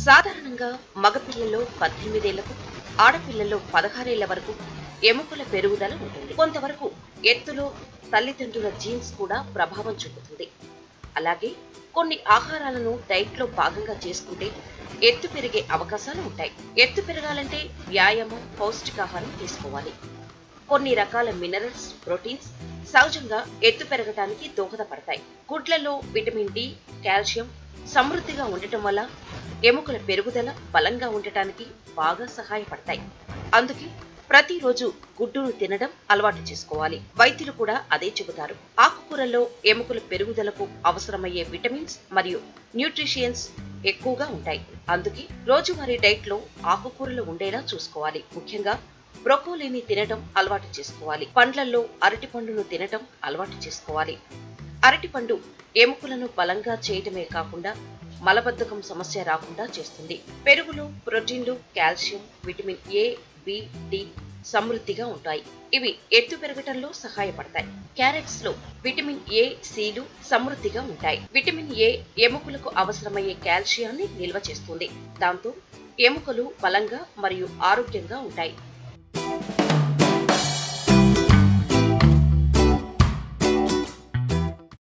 సాధారణంగా మగపిల్లల్లో పద్దెనిమిదేళ్లకు ఆడపిల్లల్లో పదహారేళ్ల వరకు ఎముకల పెరుగుదల ఉంటుంది కొంతవరకు ఎత్తులో తల్లిదండ్రుల జీన్స్ కూడా ప్రభావం చూపుతుంది అలాగే కొన్ని ఆహారాలను డైట్లో భాగంగా చేసుకుంటే ఎత్తు పెరిగే అవకాశాలు ఉంటాయి ఎత్తు పెరగాలంటే వ్యాయామం పౌష్టికాహారం తీసుకోవాలి కొన్ని రకాల మినరల్స్ ప్రోటీన్స్ సహజంగా ఎత్తు పెరగడానికి దోహదపడతాయి గుడ్లలో విటమిన్ డి కాల్షియం సమృద్ధిగా ఉండటం వల్ల ఎముకల పెరుగుదల బలంగా ఉండటానికి బాగా సహాయపడతాయి అందుకే ప్రతిరోజు గుడ్డును తినడం అలవాటు చేసుకోవాలి వైద్యులు కూడా అదే చెబుతారు ఆకుకూరల్లో ఎముకల పెరుగుదలకు అవసరమయ్యే విటమిన్స్ మరియు న్యూట్రిషియన్స్ ఎక్కువగా ఉంటాయి అందుకే రోజువారీ డైట్ లో ఆకుకూరలు ఉండేలా చూసుకోవాలి ముఖ్యంగా బ్రొకోలీని తినడం అలవాటు చేసుకోవాలి పండ్లల్లో అరటి పండును తినడం అలవాటు చేసుకోవాలి అరటిపండు ఎముకలను బలంగా చేయటమే కాకుండా మలబద్ధకం సమస్య రాకుండా చేస్తుంది పెరుగులో ప్రోటీన్లు calcium vitamin A B D సమృద్ధిగా ఉంటాయి ఇవి ఎత్తు పెరగటంలో సహాయపడతాయి క్యారెట్స్ లో విటమిన్ ఏ సిలు సమృద్ధిగా ఉంటాయి విటమిన్ ఏ ఎముకలకు అవసరమయ్యే కాల్షియాన్ని నిల్వ చేస్తుంది దాంతో ఎముకలు బలంగా మరియు ఆరోగ్యంగా ఉంటాయి